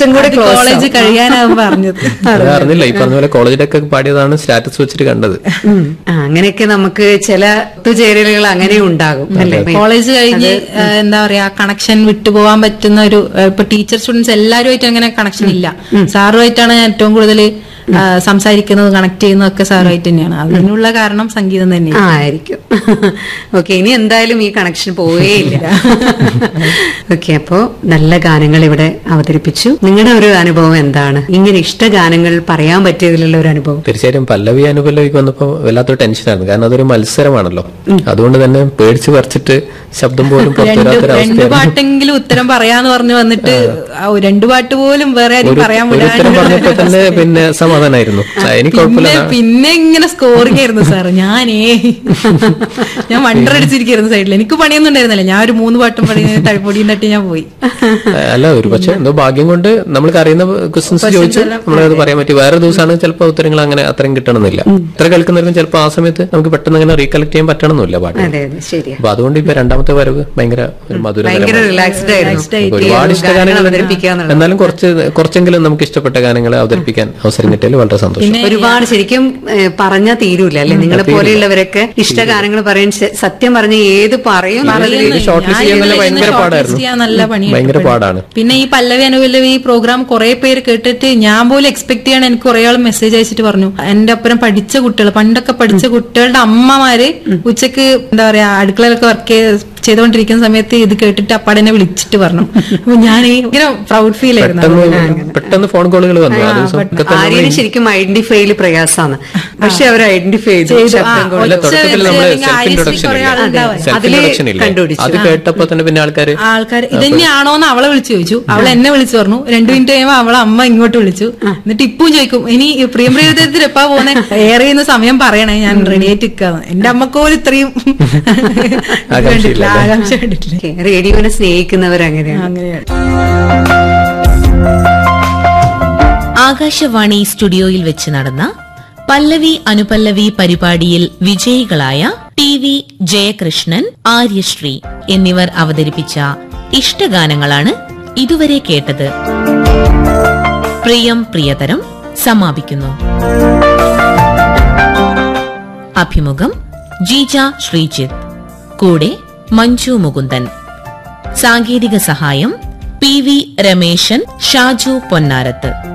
കൂടെ close college കഴിയാനാവും പറഞ്ഞത് അത് അറിഞ്ഞില്ല ഈ പറഞ്ഞ പോലെ കോളേജിലൊക്കെ പാടിയതാണ് സ്റ്റാറ്റസ് വെച്ചിട്ട് കണ്ടത് ആ, അങ്ങനെയൊക്കെ നമുക്ക് ചില ഒത്തുചേരലുകൾ അങ്ങനെ ഉണ്ടാകും അല്ലേ കോളേജ് കഴിഞ്ഞ് ആ, എന്താ പറയാ കണക്ഷൻ വിട്ടുപോകാൻ പറ്റുന്ന ഒരു ആ, ഇപ്പൊ ടീച്ചർ സ്റ്റുഡൻസ് എല്ലാവരുമായിട്ട് അങ്ങനെ കണക്ഷൻ ഇല്ല സാറുമായിട്ടാണ് ഞാൻ ഏറ്റവും കൂടുതൽ സംസാരിക്കുന്നത് കണക്ട് ചെയ്യുന്നതൊക്കെ സാറുമായിട്ട് തന്നെയാണ് അതിനുള്ള കാരണം സംഗീതം തന്നെ ആ ആയിരിക്കും ഓക്കെ ഇനി എന്തായാലും ഈ കണക്ഷൻ പോവുകയില്ല ഓക്കെ അപ്പോ നല്ല ഗാനങ്ങൾ ഇവിടെ അവതരിപ്പിച്ചു നിങ്ങളുടെ ഒരു അനുഭവം എന്താണ് ഇങ്ങനെ ഇഷ്ട ഗാനങ്ങൾ പറയാൻ പറ്റിയതിലുള്ള ഒരു അനുഭവം തീർച്ചയായിട്ടും പല്ലവി അനുപല്ലവിക്ക് വന്നപ്പോ വല്ലാത്തൊരു ടെൻഷനായിരുന്നു കാരണം അതൊരു മത്സരമാണല്ലോ അതുകൊണ്ട് തന്നെ പേടിച്ച് പറിച്ചിട്ട് ശബ്ദം പോലും പുറത്തു രണ്ട് രണ്ട് വരാത്തൊരവസ്ഥയായിരുന്നു പാട്ടെങ്കിലും ഉത്തരം പറയാന്ന് പറഞ്ഞു വന്നിട്ട് ആ, രണ്ടു പാട്ട് പോലും വേറെ ആരും ഒരു പറയാൻ ഒരു ഉത്തരം പറഞ്ഞപ്പോ തന്നെ പിന്നെ സമാധാനമായിരുന്നു ആ, എനിക്ക് കുഴപ്പമില്ല പിന്നെ പിന്നെ ഇങ്ങനെ സ്കോറിംഗ് ആയിരുന്നു സാർ ഞാനേ ഞാൻ വണ്ടർ അടിച്ചിരിക്കുന്നു സൈഡിൽ എനിക്ക് പണിയൊന്നും ഉണ്ടായിരുന്നില്ല ഞാൻ ഒരു മൂന്ന് പാട്ടും പണി തഴിപ്പൊടിയും തട്ടി ഞാൻ പോയി അല്ല ഒരു പക്ഷെ എന്തോ ഭാഗ്യം കൊണ്ട് നമ്മൾക്ക് അറിയുന്ന ക്വസ്റ്റ്യൻസ് ചോദിച്ചു നമ്മളത് പറയാൻ പറ്റി വേറെ ദിവസമാണ് ചിലപ്പോൾ ഉത്തരങ്ങൾ അങ്ങനെ അത്രയും കിട്ടണമെന്നില്ല ഇത്ര കേൾക്കുന്നവരും ചിലപ്പോൾ ആ സമയത്ത് നമുക്ക് പെട്ടെന്ന് അങ്ങനെ റീകളക്ട് ചെയ്യാൻ പറ്റണമെന്നില്ല പാട്ട് അതെ അതെ ശരിയാ അപ്പൊ അതുകൊണ്ട് ഇപ്പൊ രണ്ടാമത്തെ വരവ് ഭയങ്കര ഒരു ഭയങ്കര മധുര റിലാക്സ്ഡ് ആയിരുന്നു നമുക്ക് ഒരുപാട് ഇഷ്ട ഗാനങ്ങൾ ഗാനങ്ങൾ അവതരിപ്പിക്കുക എന്നുള്ളത് എന്നാലും കുറച്ച് കുറച്ചെങ്കിലും നമുക്ക് ഇഷ്ടപ്പെട്ട ഗാനങ്ങൾ അവതരിപ്പിക്കാൻ അവസരം കിട്ടിയാൽ വളരെ സന്തോഷം ഒരുപാട് ശരിക്കും ഏഹ്, പറഞ്ഞാ തീരൂല അല്ലെ നിങ്ങളെ പോലെയുള്ളവരൊക്കെ ഇഷ്ട ഗാനങ്ങൾ പറയാൻ ശ- സത്യം പറഞ്ഞ ഏത് പറയും എന്നുള്ളതിൽ ഷോർട്ട് ലിസ്റ്റ് ചെയ്യാൻ തന്നെ ഭയങ്കര പാടായിരുന്നു ചെയ്യാൻ നല്ല പണിയാണ് ഭയങ്കര പാടാണ് പിന്നെ ഈ പല്ലവി അനുപല്ലവി ഈ പ്രോഗ്രാം കുറെ പേര് കേട്ടിട്ട് ഞാൻ പോലും എക്സ്പെക്ട് ചെയ്യണം എനിക്ക് കുറെ ആൾ മെസ്സേജ് അയച്ചിട്ട് പറഞ്ഞു എന്റെ ഒപ്പം പഠിച്ച കുട്ടികൾ പണ്ടൊക്കെ പഠിച്ച കുട്ടികളുടെ അമ്മമാര് ഉച്ചക്ക് എന്താ പറയാ അടുക്കളയിലൊക്കെ വർക്ക് ചെയ്തുകൊണ്ടിരിക്കുന്ന സമയത്ത് ഇത് കേട്ടിട്ട് അപ്പാടെന്നെ വിളിച്ചിട്ട് പറഞ്ഞു അപ്പൊ ഞാൻ ഭയങ്കര പ്രൗഡ് ഫീൽ ആയിരുന്നു പെട്ടെന്ന് പെട്ടെന്ന് ഫോൺ കോളുകൾ വന്നു ആ ദിവസം ഒക്കെ തന്നെ ആര്യന് ശരിക്കും ഐഡന്റിഫൈയിൽ പ്രയാസമാണ് പക്ഷെ അവർ ഐഡന്റിഫൈ ചെയ്തു ശബ്ദം കൊണ്ട് അല്ല ഒച്ച തുടക്കത്തിൽ വെച്ച് നമ്മള് അല്ലെങ്കിൽ സെൽഫ് ആര്യശ്രീ ഇൻട്രൊഡക്ഷൻ കുറെ ആളുണ്ടാവും. സെൽഫ് അതില് ഇൻട്രൊഡക്ഷൻ ഇല്ലേ കണ്ടുപിടിച്ചു. അത് കേട്ടപ്പോ തന്നെ പിന്നെ ആൾക്കാര് ആൾക്കാർ ഇതന്നെയാണോ എന്ന് അവളെ വിളിച്ചു ചോദിച്ചു അവൾ എന്നെ വിളിച്ചു പറഞ്ഞു രണ്ടു മിനിറ്റ് കഴിയുമ്പോ അവളെ അമ്മ ഇങ്ങോട്ട് വിളിച്ചു എന്നിട്ട് ഇപ്പം ചോദിക്കും ഇനി പ്രിയം പ്രിയത്തിൽ എപ്പാ പോകുന്നത് ഏറെ ചെയ്യുന്ന സമയം പറയണേ ഞാൻ റെഡി ആയിട്ട് നിൽക്കാന്ന് എന്റെ അമ്മക്ക് പോലും ഇത്രയും ഇത് കണ്ടിട്ടില്ല ആകാംക്ഷ കണ്ടിട്ടില്ല ഓക്കേ, റേഡിയോനെ സ്നേഹിക്കുന്നവർ അങ്ങനെയാണ് അങ്ങനെയാണ് ആകാശവാണി സ്റ്റുഡിയോയിൽ വെച്ച് നടന്ന പല്ലവി അനുപല്ലവി പരിപാടിയിൽ വിജയികളായ ടി വി ജയകൃഷ്ണൻ ആര്യശ്രീ എന്നിവർ അവതരിപ്പിച്ച ഇഷ്ടഗാനങ്ങളാണ് ഇതുവരെ കേട്ടത് പ്രിയം പ്രിയതരം സമാപിക്കുന്നു അഭിമുഖം ജീജ ശ്രീജിത്ത് കൂടെ മഞ്ജു മുകുന്ദൻ സാങ്കേതിക സഹായം പി വി രമേശൻ ഷാജു പൊന്നാരത്ത്